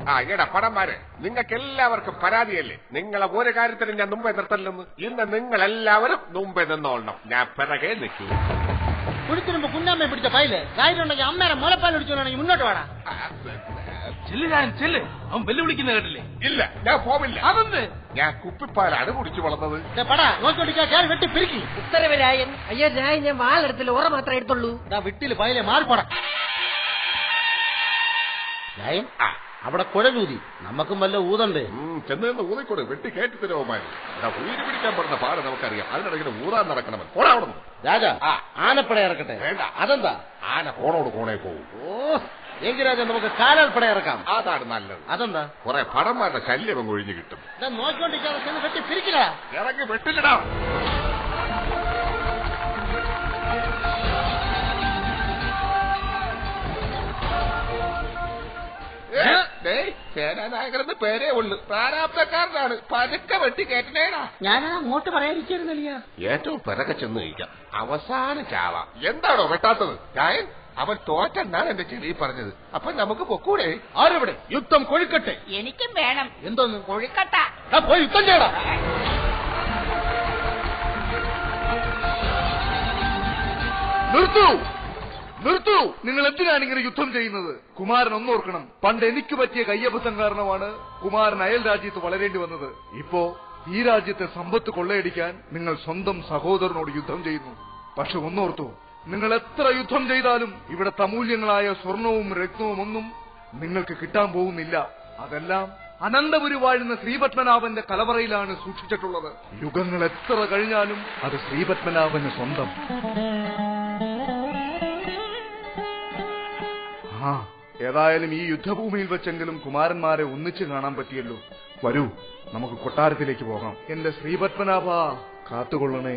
ആ എടാ പടന്മാരെ നിങ്ങൾക്ക് എല്ലാവർക്കും പരാതിയല്ലേ നിങ്ങളെ ഒരു കാര്യത്തിനും ഞാൻ മുമ്പേ നിർത്തല്ലെന്ന് ഇന്ന് നിങ്ങൾ എല്ലാവരും മുമ്പേ നിന്നോളണം ഞാൻ പിറകെ നിൽക്കൂ കുടിച്ചിരുമ്പോ കുഞ്ഞാമ്മയെ പിടിച്ച ഫയല് കാര്യമുണ്ടെങ്കിൽ അമ്മേരെ മുലപ്പാൽ ഒടിച്ചോണെങ്കിൽ മുന്നോട്ട് വേണം ചെല്ല് ഞാൻ ചെല്ല് അവൻ വെല്ലുവിളിക്കുന്ന കേട്ടില്ലേ ഇല്ല ഞാൻ പോവില്ല അതെന്ത് ഞാൻ കുപ്പിപ്പാലാണ് കുടിച്ചു വളർന്നത് പടാ നോക്കിക്കൊണ്ടിരിക്കാ ഞാൻ വെട്ടി പിരിക്കി ഉത്തരവ് രായൻ അയ്യോ രായൻ ഞാൻ വാളെടുത്തില്ല ഉറ മാത്രമേ എടുത്തുള്ളൂ ദാ വിട്ടില് ഫയലെ മാറിപ്പോടാ രായൻ ആ അവിടെ കുഴലൂതി നമുക്കും വല്ല ഊതണ്ടേ ഉം, ചെന്ന് നിന്ന് ഊതിക്കൊടു വെട്ടി കയറ്റി തരുവമാര് ഉയിര് പിടിക്കാൻ പറഞ്ഞ പാട് നമുക്കറിയാം അതിനിടയ്ക്ക് ഊതാൻ നടക്കണമെന്ന് പോടാ അവിടെ നിന്ന്. രാജാ ആ. ആനപ്പട ഇറക്കട്ടെ വേണ്ട. അതെന്താ ആന കോണോട് കോണേ പോകും ഓ എങ്കിൽ രാജാ നമുക്ക് കാലാൽപ്പട ഇറക്കാം അതാണ് നല്ലത് അതെന്താ കുറെ പടന്മാരുടെ ശല്യം അങ്ങ് ഒഴിഞ്ഞു കിട്ടും ഇതാ നോക്കിക്കൊണ്ടിരിക്കാതെ ചെന്ന് വെട്ടി പിരിക്കലാ ഇറങ്ങി വെട്ടില്ലടാ ഏ, ഡേയ്, സേനാനായകരെന്ന് പേരേ ഉള്ളു പ്രാരാബ്ധക്കാരനാണ് പതുക്കെ വെട്ടി കയറ്റണേടാ ഞാനത് അങ്ങോട്ട് പറയാതിരിക്കുന്നില്ല ഏറ്റവും പിറകെ ചെന്ന് കഴിക്കാം അവസാനം ചാവാം എന്താണോ വെട്ടാത്തത് രായൻ അവൻ തോറ്റെന്നാണ് എന്റെ ചെവി പറഞ്ഞത് അപ്പൊ നമുക്ക് പൊക്കൂടെ ആരെവിടെ യുദ്ധം കൊഴുക്കട്ടെ എനിക്കും വേണം എന്തോന്ന് കൊഴുക്കട്ട ആ, പോയി യുദ്ധം ചെയ്യടാ നിർത്തൂ നിർത്തൂ നിങ്ങൾ എന്തിനാണ് ഇങ്ങനെ യുദ്ധം ചെയ്യുന്നത് കുമാരൻ ഒന്നോർക്കണം പണ്ട് എനിക്ക് പറ്റിയ കയ്യബദ്ധം കാരണമാണ് കുമാരൻ അയൽ രാജ്യത്ത് വളരേണ്ടി വന്നത് ഇപ്പോ ഈ രാജ്യത്തെ സമ്പത്ത് കൊള്ളയടിക്കാൻ നിങ്ങൾ സ്വന്തം സഹോദരനോട് യുദ്ധം ചെയ്യുന്നു പക്ഷെ ഒന്നോർത്തു നിങ്ങൾ എത്ര യുദ്ധം ചെയ്താലും ഇവിടെ തമൂല്യങ്ങളായ സ്വർണവും രത്നവും ഒന്നും നിങ്ങൾക്ക് കിട്ടാൻ പോകുന്നില്ല അതെല്ലാം അനന്തപുരി വാഴുന്ന ശ്രീപത്മനാഭന്റെ കലവറയിലാണ് സൂക്ഷിച്ചിട്ടുള്ളത് യുഗങ്ങൾ എത്ര കഴിഞ്ഞാലും അത് ശ്രീപത്മനാഭന് സ്വന്തം ആ ഏതായാലും ഈ യുദ്ധഭൂമിയിൽ വെച്ചെങ്കിലും കുമാരന്മാരെ ഒന്നിച്ചു കാണാൻ പറ്റിയല്ലോ വരൂ നമുക്ക് കൊട്ടാരത്തിലേക്ക് പോകാം എന്റെ ശ്രീപത്മനാഭ കാത്തുകൊള്ളണേ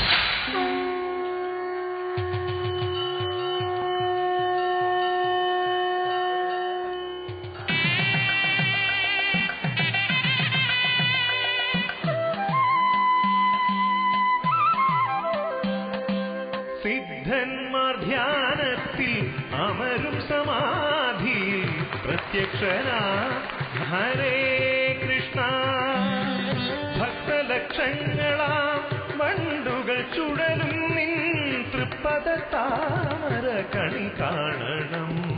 സിദ്ധന്മാർ ധ്യാനത്തിൽ അമരും സമാധിയിൽ പ്രത്യക്ഷനാ ഹരേ കൃഷ്ണ ഭക്തലക്ഷങ്ങളാം വണ്ടുകൾ ചുടലും നിൻ തൃപ്പദ താമര കണി കാണണം